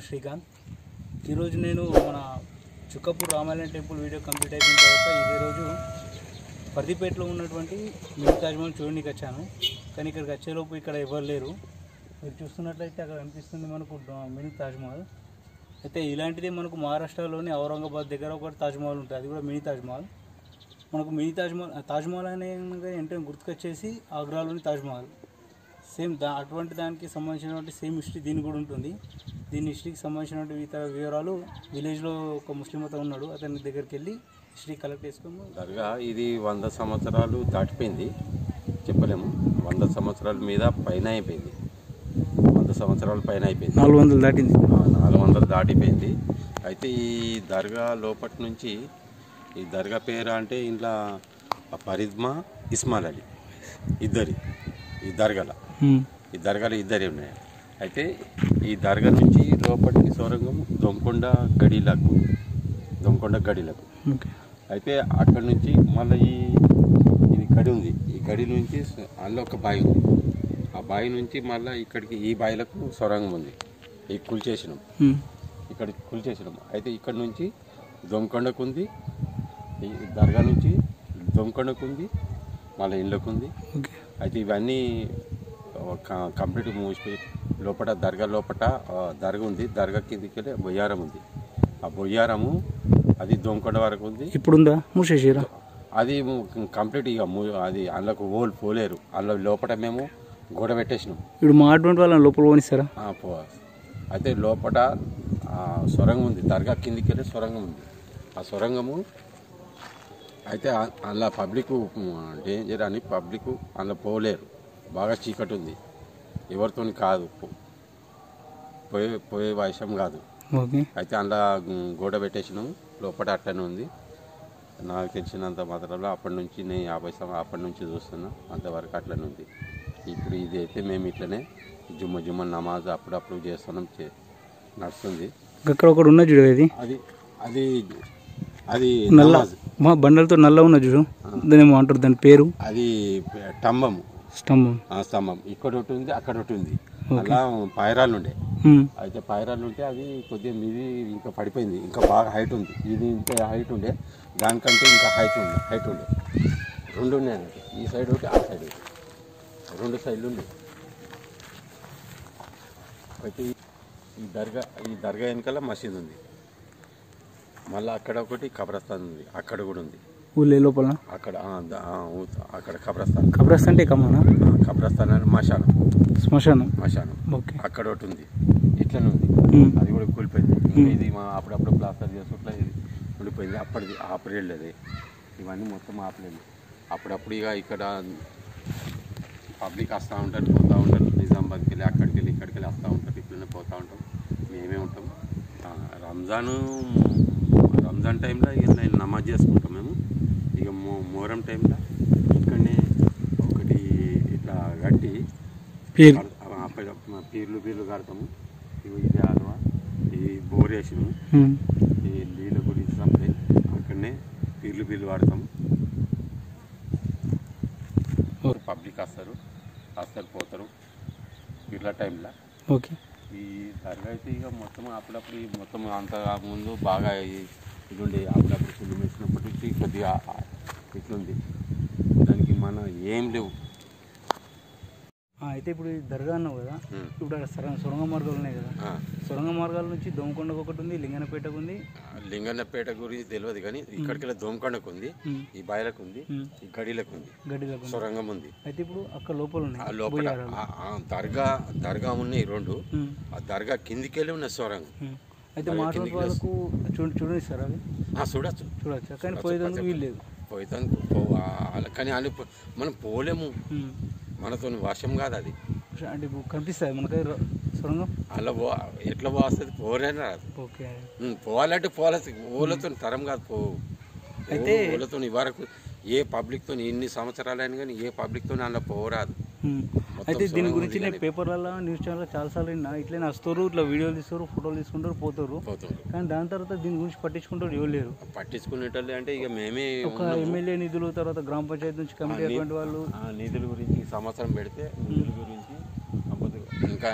శ్రీకాంత్ ఈరోజు నేను మన చుక్కపూర్ రామాలయం టెంపుల్ వీడియో కంప్లీట్ అయిపోయిన తర్వాత ఇదే రోజు పర్దిపేటలో ఉన్నటువంటి మినీ తాజ్మహల్ చూడడానికి వచ్చాను కానీ ఇక్కడికి వచ్చేలోపు ఇక్కడ ఎవరు లేరు మీరు చూస్తున్నట్లయితే అక్కడ కనిపిస్తుంది మనకు డ- మినీ తాజ్మహల్ అయితే ఇలాంటిదే మనకు మహారాష్ట్రలోని ఔరంగాబాద్ దగ్గర ఒక తాజ్మహల్ ఉంటుంది అది కూడా మినీ తాజ్మహల్ మనకు మినీ తాజ్మహల్ తాజ్మహల్ అనే ఏంటంటే గుర్తుకొచ్చేసి ఆగ్రాలోని తాజ్మహల్ సేమ్ దా అటువంటి దానికి సంబంధించినటువంటి సేమ్ హిస్టరీ దీనికి కూడా ఉంటుంది దీని హిస్టరీకి సంబంధించినటువంటి ఇతర వివరాలు విలేజ్లో ఒక ముస్లిం అతను ఉన్నాడు అతని దగ్గరికి వెళ్ళి హిస్టరీ కలెక్ట్ చేసుకొని దర్గా ఇది వంద సంవత్సరాలు దాటిపోయింది చెప్పలేము వంద సంవత్సరాల మీద పైన అయిపోయింది వంద సంవత్సరాల పైన అయిపోయింది నాలుగు వందలు దాటింది ఆ, నాలుగు వందలు దాటిపోయింది అయితే ఈ దర్గా లోపటి నుంచి ఈ దర్గా పేరు అంటే ఇంట్లో పరిద్మా ఇస్మాల్ అలీ ఇద్దరి ఈ దర్గాల ఈ దర్గాలు ఇద్దరే ఉన్నాయి అయితే ఈ దర్గా నుంచి లోపలికి సొరంగం దొంకొండ గడిలకు దొంకొండ గడిలకు ఓకే అయితే అక్కడ నుంచి మళ్ళీ ఈ ఇది గడి ఉంది ఈ గడి నుంచి స- అందులో ఒక బావి ఉంది ఆ బావి నుంచి మళ్ళీ ఇక్కడికి ఈ బావిలకు సొరంగం ఉంది ఈ కూల్చేసినాం ఇక్కడ కూల్చేసినాం అయితే ఇక్కడ నుంచి దొంకొండకు ఉంది ఈ దర్గా నుంచి దొంకొండకు ఉంది మళ్ళీ ఇళ్ళకు ఉంది ఓకే అయితే ఇవన్నీ క- కంప్లీట్ మూసిపోయి లోపల దర్గా లోపల ఆ, దర్గా ఉంది దర్గా కిందికి వెళ్ళి బొయ్యారం ఉంది ఆ బొయ్యారము అది దొంకొండ వరకు ఉంది ఇప్పుడుందా మూసేసిరా అది ము- కంప్లీట్ ఇక ము- అది అందులోకి ఓలు పోలేరు అందులో లోపల మేము గోడ పెట్టేసినాం ఇప్పుడు మా అటువంటి వాళ్ళని లోపల పోనిస్తారా ఆ, పో అయితే లోపల ఆ, సొరంగం ఉంది దర్గా కిందికి వెళ్ళి సొరంగం ఉంది ఆ సొరంగము అయితే ఆ- అందులో పబ్లిక్ డేంజర్ అని పబ్లిక్ అందులో పోలేరు బాగా చీకటి ఉంది ఎవరితో కాదు పో- పోయే పోయే వయసం కాదు ఓకే అయితే అందులో గు- గోడ పెట్టేసినాము లోపల అట్టనే ఉంది నాకు తెలిసినంత మాత్రంలో అప్పటి నుంచి నేను యాభై సంవ అప్పటి నుంచి చూస్తున్నా అంతవరకు అట్లనే ఉంది ఇప్పుడు ఇది అయితే మేము ఇట్లనే జుమ్మ జుమ్మ నమాజ్ అప్పుడప్పుడు చేస్తున్నాం చే- నడుస్తుంది అక్కడ ఒకటి ఉన్న చూడు ఇది అది అది అది నల్ల నమాజ్ మా బండలతో నల్ల ఉన్న చూడు దాని ఏమో అంటారు దాని పేరు అది టంబము స్తంభం ఆ స్తంభం ఇక్కడ ఒకటి ఉంది అక్కడ ఒకటి ఉంది అలా పాయరాలు ఉండే ఉమ్. అయితే పైరాలు ఉంటే అది కొద్దిగా మీది ఇంకా పడిపోయింది ఇంకా బాగా హైట్ ఉంది ఇది ఇంత హైట్ ఉండే దానికంటే ఇంకా హైట్ ఉండే హైట్ ఉండే రెండు ఉన్నాయి అన్నట్టు ఈ సైడ్ ఒకటి ఆ సైడ్ ఒకటి రెండు సైడ్లు ఉండే అయితే ఈ- ఈ దర్గా ఈ దర్గా వెనకాల మసీద్ ఉంది మళ్ళీ అక్కడ ఒకటి కబ్రస్థాన్ ఉంది అక్కడ కూడా ఉంది ఊళ్ళే లోపల అక్కడ ఆ, ద- ఆ, ఊ- అక్కడ కబ్రస్థాన్ కబ్రస్ అంటే కమ్మనా ఆ, కబ్రస్థాన్ అని మశానం శ్మశానం మశానం ఓకే అక్కడ ఒకటి ఉంది ఇట్లనే ఉంది ఉమ్. అది కూడా కూలిపోయింది ఇంకా ఇది మా అప్పుడప్పుడు ప్లాస్టర్ చేసుకుంటా ఇది ఉండిపోయింది అప్పటిది ఆపరేళ్ళు అది ఇవన్నీ మొత్తం ఆపలేదు అప్పుడప్పుడు ఇక ఇక్కడ పబ్లిక్ వస్తూ ఉంటారు పోతూ ఉంటారు నిజామాబాద్కి వెళ్ళి అక్కడికి వెళ్ళి ఇక్కడికి వెళ్ళి వస్తూ ఉంటారు ఇట్లనే పోతూ ఉంటాం మేమే ఉంటాం ఆ, రంజాను రంజాన్ టైంలో ఇక నేను నమాజ్ చేసుకుంటాం మేము ఇక మో మోరం టైంలో ఇక్కడనే ఒకటి ఇట్లా కట్టి పేరు కడ- ఆ పైన పీర్లు పీర్లు కడతాము ఇవి ఇది ఆలువ ఈ బోర్ వేసినాము ఉమ్. ఈ నీళ్ళ గురించి సప్లై అక్కడనే పీర్లు పీర్లు వాడతాము పబ్లిక్ వస్తారు వస్తారు పోతారు పీర్ల టైంలో ఓకే ఈ దర్గా అయితే ఇక మొత్తం అప్పుడప్పుడు ఈ మొత్తం అంత ముందు బాగా ఈ- ఇది ఉండే అప్పుడప్పుడు ఫుల్ వేసినప్పటి నుంచి కొద్దిగా ఆ- ఇట్లుంది దానికి మనం ఏం లేవు ఆ, అయితే ఇప్పుడు ఈ దర్గా అన్నావు కదా ఉమ్. ఇప్పుడు అక్కడ సొరంగ సొరంగ మార్గాలు ఉన్నాయి కదా ఆ. సొరంగ మార్గాల నుంచి దోమకొండకు ఒకటి ఉంది లింగనపేటకు ఉంది లింగన్నపేట గురించి తెలియదు కానీ ఇక్కడికి వెళ్ళి దోమకొండకు ఉంది ఉమ్. ఈ బాయిలకు ఉంది ఉమ్. ఈ గడిలకు ఉంది గడ్డిలకు ఉంది సొరంగం ఉంది అయితే ఇప్పుడు అక్కడ లోపల ఆ ఉన్నాయి లోపల బొయ్యారాలు. ఆ- ఆ దర్గా దర్గా ఉన్నాయి రెండు ఉమ్. ఆ దర్గా కిందికి వెళ్ళి ఉన్న సొరంగం ఉమ్. అయితే మా అటువంటి వాళ్ళకు చూడ చూడనిస్తారా అవి ఆ చూడొచ్చు చూడొచ్చు కానీ పోయేదానికి వీలు లేదు పోయితాను పో ఆ- కానీ వాళ్ళు పో- మనం పోలేము ఉమ్. మనతో వర్షం కాదు అది అంటే ఇప్పుడు కనిపిస్తుంది మనకి ర- సొరంగం అలా పో ఎట్లా పోస్తుంది పోలేని రాదు ఓకే ఉమ్, పోవాలంటే పోవాలి ఊళ్ళతో తరం కాదు పో అయితే- ఊళ్ళతో వరకు ఏ పబ్లిక్తో ఇన్ని సంవత్సరాలైనా కానీ ఏ పబ్లిక్తో అందులో పోరాదు ఉమ్. అయితే దీని గురించి నేను పేపర్లలో న్యూస్ ఛానల్లో చాలాసార్లు విన్నా ఇట్లనే వస్తారు ఇట్లా వీడియోలు తీస్తారు ఫోటోలు తీసుకుంటారు పోతారు పోతుండ్రు కానీ దాని తర్వాత దీని గురించి పట్టించుకుంటారు ఎవరు లేరు పట్టించుకునేటోళ్ళు అంటే ఇక మేమే ఒక ఎమ్మెల్యే నిధులు తర్వాత గ్రామ పంచాయతీ నుంచి కమిటీ అటువంటి వాళ్ళు ఆ నిధుల గురించి ఈ సంవత్సరం పెడితే నిధుల గురించి కాకపోతే ఇంకా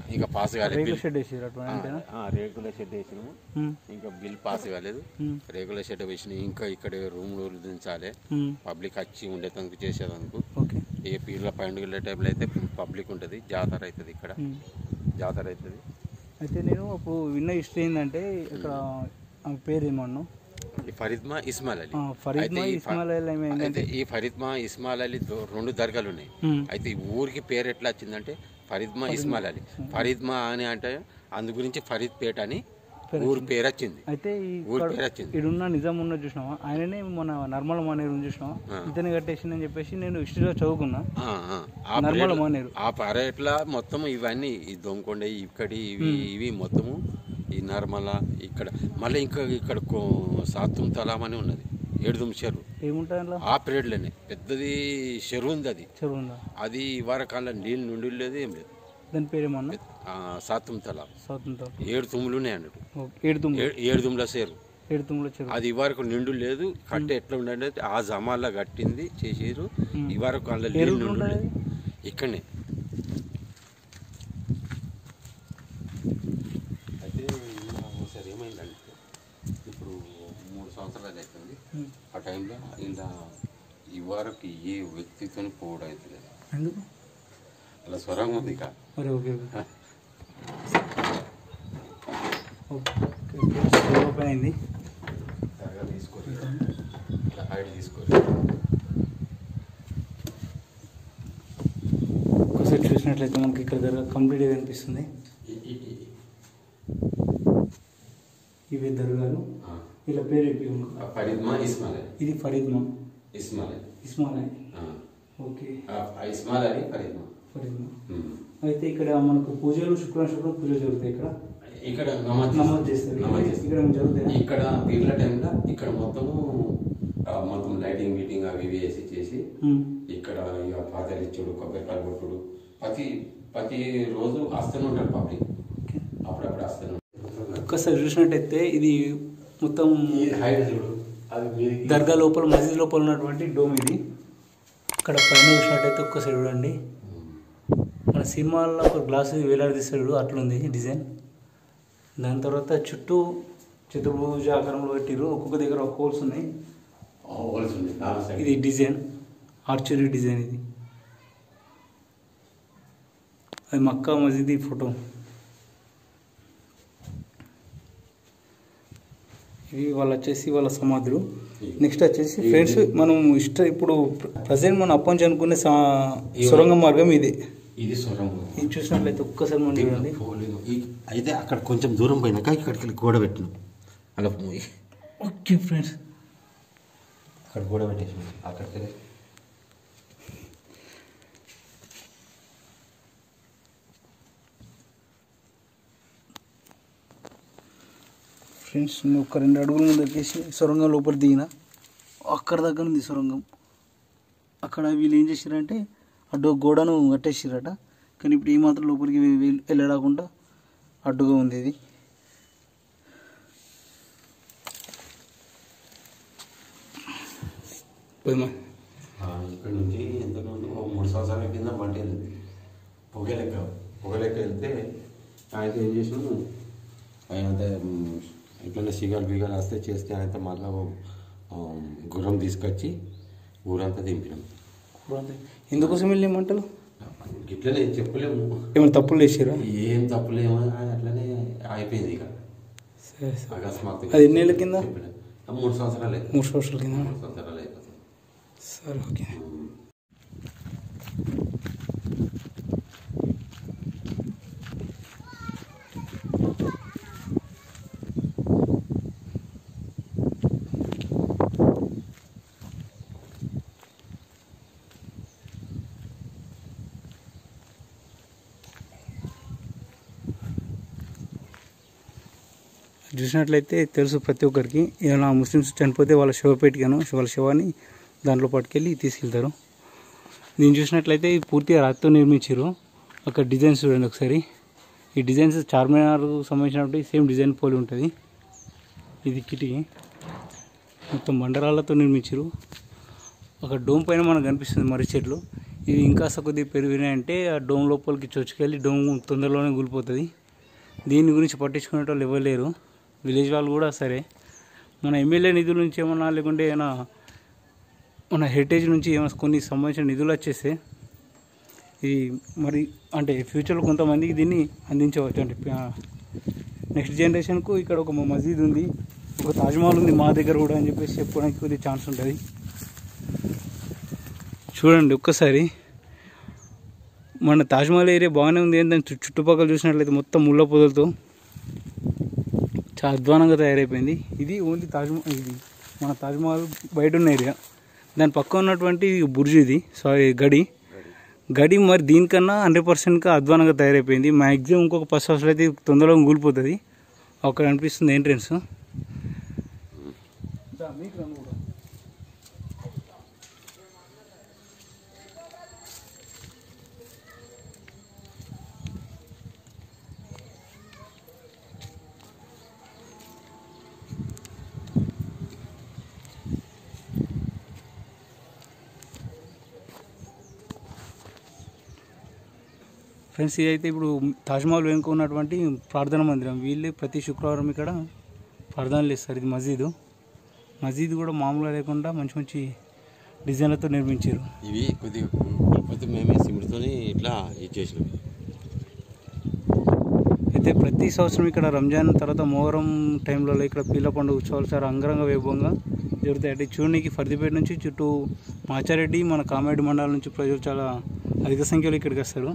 ఇంకా పాస్ కాలేదు రేకుల బిల్ షెడ్ వేసారు అటువంటి అంతేనా ఆ, రేకుల షెడ్ వేసినాము ఉమ్, ఇంకా బిల్ పాస్ కాలేదు ఉమ్, రేకుల షెడ్ వేసిన ఇంకా ఇక్కడ రూమ్లు దించాలి ఉమ్, పబ్లిక్ వచ్చి ఉండేందుకు చేసేందుకు ఓకే ఏ పీర్ల పండుగల టైంలో అయితే పబ్లిక్ ఉంటుంది జాతర అవుతుంది ఇక్కడ ఉమ్. జాతర అవుతుంది అయితే నేను అప్పుడు విన్న హిస్టరీ ఏంటంటే ఇక్కడ ఆమె పేరు ఏమన్నా ఈ ఫరీద్మా ఇస్మాల్ అలీ ఫరీద్మా అయితే ఈ ఫ- ఇస్మాయిల్ అలీ ఏమో అయితే ఏంటంటే ఈ ఫరీద్మా ఇస్మాల్ అలీ దో- రెండు దర్గాలు ఉన్నాయి ఉమ్, అయితే ఈ ఊరికి పేరు ఎట్లా వచ్చిందంటే ఫరీద్మా ఇస్మాల్ అలీ ఫరీద్మా అని అంటే అందు గురించి ఫరీద్ పేట అని ఊరి పేరు వచ్చింది అయితే ఈ ఊరి ఇక్కడ- పేరు వచ్చింది ఇడున్న నిజాం ఉన్న చూసినావా ఆయననే మన నర్మల మానేరు ఉంది చూసినావా ఆ. ఇతను కట్టేసిందని చెప్పేసి నేను హిస్టరీలో చదువుకున్నా ఆ, ఆ. ఆ నర్మల పరేడ్- మానేరు ఆ పరేట్ల మొత్తం ఇవన్నీ ఈ దొంకొండ ఇక్కడి ఇవి ఇవి మొత్తము ఈ నర్మల ఇక్కడ మళ్ళీ ఇంకా ఇక్కడ కో- సాత్తుం తలాం అని ఉన్నది ఏడుదుం చెరువు ఏముంటుంది అందులో ఆ పీరియడ్లోనే పెద్దది చెరువు ఉంది అది చెరువు ఉందా అది ఇవరకాల నీళ్ళు నుండి లేదు ఏం లేదు దాని పేరు ఏమన్నా ఆ, సాత్తుం తలాం స్వాతంత్రం ఏడు తుమ్ములు ఉన్నాయి అన్నట్టు ఓకే ఏడు తుమ్ములు ఏ- ఏడు తుమ్ముల సేరు ఏడు తుమ్ముల చెరువు అది ఇవరకు నిండు లేదు కట్ట ఎట్లా ఉండండి ఆ జమాల్లో కట్టింది చేసిరు ఇవరకు అందులో ఏ నీళ్ళు రూట్లో నిండు ఉంటుంది లేదు ఇక్కడనే అయితే ఇలా ఒకసారి ఏమైందంటే ఇప్పుడు మూడు సంవత్సరాలు అవుతుంది ఉమ్. ఆ టైంలో ఇలా ఇవరకు ఏ వ్యక్తితో పోవడం అవుతుంది ఎందుకు అలా స్వరం ఉంది ఇక మరి okay okay okay okay open అయింది త్వరగా తీసుకోరు ఇలా హైట్ తీసుకోరు ఒకసారి చూసినట్లయితే మనకి ఇక్కడ దగ్గర కంప్లీట్గా కనిపిస్తుంది ఈ- ఈ- ఈ- ఇవి దర్గాలు ఆ. ఇలా పేరు చెప్పి ఉంది. ఆ ఫరీద్మా ఇస్మాల్ అలీ ఇది ఫరీద్మా ఇస్మాల్ అలీ ఇస్మాల్ అలీ ఆ. ఓకే ఆ ఇస్మాల్ అలీ ఫరీద్మా ఫరీద్మా ఉమ్. అయితే ఇక్కడ మనకు పూజలు శుక్రవారం శుక్రవారం పూజలు జరుగుతాయి ఇక్కడ ఇక్కడ నమాజ్ నమోదు చేస్తారు నమాజ్ ఇక్కడ చేస్తారు. ఇక్కడ ఏమైనా జరుగుతాయి ఇక్కడ పీర్ల టైంలో ఇక్కడ మొత్తము ఆ, మొత్తం లైటింగ్ మీటింగ్ అవి ఇవి వేసి చేసి ఇక్కడ ఇక పాతలు ఇచ్చుడు కొబ్బరికాయలు కొట్టుడు ప్రతి ప్రతి రోజు వస్తూనే ఉంటారు పబ్లిక్ అప్పుడప్పుడు వస్తూనే ఉంటారు ఒక్కసారి చూసినట్టయితే ఇది మొత్తం ఈ హైట్ చూడు అది మీదికి దర్గా లోపల మసీద్ లోపల ఉన్నటువంటి డోమ్ ఇది ఇక్కడ పైన చూసినట్టయితే ఒక్కసారి చూడండి మన సినిమాల్లో ఒక గ్లాస్ వేలాడదీస్తాడు అట్లుంది డిజైన్ దాని తర్వాత చుట్టూ చతుర్భుజ ఆకారంలో పెట్టిరు ఒక్కొక్క దగ్గర ఒక హోల్స్ ఉన్నాయి హోల్స్ ఉంది నాలుగు సైడ్ ఇది డిజైన్ ఆర్చరీ డిజైన్ ఇది అది మక్కా మసీద్ ఈ ఫోటో ఇవి వాళ్ళు వచ్చేసి వాళ్ళ సమాధులు నెక్స్ట్ వచ్చేసి ఫ్రెండ్స్ మనం ఇష్ట ఇప్పుడు ప్రజెంట్ మనం అప్పంచి అనుకునే సా- సొరంగ మార్గం ఇది ఇది సొరం ఇది చూసినట్లయితే ఒక్కసారి మనం చూడండి అయితే అక్కడ కొంచెం దూరం పోయినాక ఇక్కడికి గోడ పెట్టినాం అలా పోయి ఓకే ఫ్రెండ్స్ అక్కడ గోడ పెట్టేసి అక్కడికి ఫ్రెండ్స్ నేను ఒక రెండు అడుగుల ముందు ఎక్కేసి సొరంగం లోపల దిగిన అక్కడ దగ్గర ఉంది సొరంగం అక్కడ వీళ్ళు ఏం చేశారంటే అడ్డు గోడను కట్టేసారట కానీ ఇప్పుడు ఈ మాత్రం లోపలికి వె- వె- వెళ్ళడాకుండా అడ్డుగా ఉంది ఇది పోయిమా ఇక్కడ నుంచి ఎంత ఓ మూడు సంవత్సరాల కింద మంట వెళ్ళింది పొగ లెక్క పొగ లెక్క వెళ్తే ఆయన ఏం చేసినాము ఆయన అంతా ఎట్లన్నా సిగాలు బీగాలు వస్తే చేస్తే ఆయన మళ్ళా ఆ, గుర్రం తీసుకొచ్చి ఊరంతా దింపినాం ఎందుకోసం వెళ్ళేమంటారు ఇట్లనే చెప్పలేము ఏమైనా తప్పులు చేసారా ఏం తప్పులేమో అట్లనే అయిపోయింది ఇక సరే సరే అకస్మాత్తుగా అది ఎన్నేళ్ళ కింద? చెప్పలేం. ఆ, మూడు సంవత్సరాలు అయిపోయింది మూడు సంవత్సరాల కింద మూడు సంవత్సరాలు అయిపోతుంది సరే ఓకే చూసినట్లయితే తెలుసు ప్రతి ఒక్కరికి ఏమైనా ముస్లిమ్స్ చనిపోతే వాళ్ళ శవపేటికను వాళ్ళ శవాన్ని దాంట్లో పట్టుకెళ్ళి తీసుకెళ్తారు దీన్ని చూసినట్లయితే ఇది పూర్తిగా రాతితో నిర్మించారు అక్కడ డిజైన్స్ చూడండి ఒకసారి ఈ డిజైన్స్ చార్మినార్ సంబంధించినటువంటి సేమ్ డిజైన్ పోలి ఉంటుంది ఇది కిటికీ మొత్తం బండరాళ్ళతో నిర్మించారు ఒక డోమ్ పైన మనకు కనిపిస్తుంది మర్రి చెట్లు ఇది ఇంకా కొద్దిగా పెరిగినాయంటే ఆ డోమ్ లోపలికి చొచ్చుకెళ్ళి డోమ్ తొందరలోనే కూలిపోతుంది దీని గురించి పట్టించుకునే వాళ్ళు ఎవరు లేరు విలేజ్ వాళ్ళు కూడా సరే మన ఎమ్మెల్యే నిధుల నుంచి ఏమన్నా లేకుంటే ఏమైనా మన హెరిటేజ్ నుంచి ఏమైనా కొన్ని సంబంధించిన నిధులు వచ్చేస్తే ఇది మరి అంటే ఫ్యూచర్లో కొంతమందికి దీన్ని అందించవచ్చు అంటే నెక్స్ట్ జనరేషన్కు ఇక్కడ ఒక మసీద్ ఉంది ఒక తాజ్మహల్ ఉంది మా దగ్గర కూడా అని చెప్పేసి చెప్పడానికి కొద్దిగా ఛాన్స్ ఉంటుంది చూడండి ఒక్కసారి మన తాజ్మహల్ ఏరియా బాగానే ఉంది దాని చు- చుట్టుపక్కల చూసినట్లయితే మొత్తం ముళ్ళ పొదలతో చాలా అధ్వానంగా తయారైపోయింది ఇది ఓన్లీ తాజ్మహల్ ఇది మన తాజ్మహల్ బయట ఉన్న ఏరియా దాని పక్క ఉన్నటువంటి బుర్జ్ ఇది సారీ గడి గడి మరి దీనికన్నా హండ్రెడ్ పర్సెంట్గా అధ్వానంగా తయారైపోయింది మ్యాక్సిమం ఇంకొక ఫస్ట్ హౌస్లో అయితే తొందరగా కూలిపోతుంది అక్కడ అనిపిస్తుంది ఎంట్రెన్స్ ఫ్రెండ్స్ ఇదైతే ఇప్పుడు తాజ్మహల్ వెనుక ఉన్నటువంటి ప్రార్థన మందిరం వీళ్ళే ప్రతి శుక్రవారం ఇక్కడ ప్రార్థనలు ఇస్తారు ఇది మసీదు మసీదు కూడా మామూలుగా లేకుండా మంచి మంచి డిజైన్లతో నిర్మించారు ఇవి కొద్దిగా కాకపోతే మేమే సిమెంట్తోని ఇట్లా ఇది చేసినాం అయితే ప్రతి సంవత్సరం ఇక్కడ రంజాన్ తర్వాత మొహరం టైంలో ఇక్కడ పీల పండుగ ఉత్సవాలు చాలా అంగరంగ వైభవంగా జరుగుతాయి అంటే చూడడానికి ఫర్దిపేట నుంచి చుట్టూ మాచారెడ్డి మన కామారెడ్డి మండలం నుంచి ప్రజలు చాలా అధిక సంఖ్యలో ఇక్కడికి వస్తారు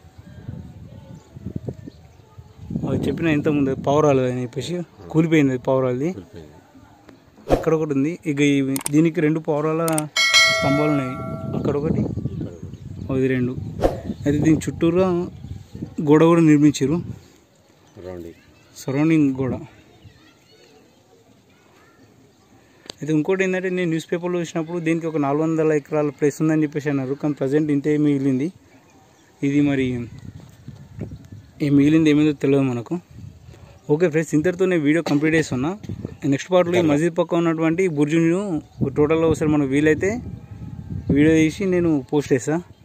అవి చెప్పిన ఇంత ముందు పౌరాలు అని చెప్పేసి కూలిపోయింది అది పౌరాలది కూలిపోయింది అక్కడ ఒకటి ఉంది ఇక ఇవి దీనికి రెండు పౌరాల స్తంభాలు ఉన్నాయి అక్కడ ఒకటి ఇక్కడ ఒకటి. అది రెండు అయితే దీని చుట్టూరా గోడ కూడా నిర్మించారు రౌండ్ సరౌండింగ్ కూడా అయితే ఇంకోటి ఏంటంటే నేను న్యూస్ పేపర్లో చూసినప్పుడు దీనికి ఒక నాలుగు వందల ఎకరాల ప్లేస్ ఉందని చెప్పేసి అన్నారు కానీ ప్రజెంట్ ఇంతే మిగిలింది ఇది మరి ఏం మిగిలింది ఏమేదో తెలియదు మనకు ఓకే ఫ్రెండ్స్ ఇంతటితో నేను వీడియో కంప్లీట్ చేస్తున్నా నెక్స్ట్ పార్ట్లో ఈ మసీద్ పక్క ఉన్నటువంటి బుర్జును టోటల్గా ఒకసారి మనకు వీలైతే వీడియో తీసి నేను పోస్ట్ చేస్తాను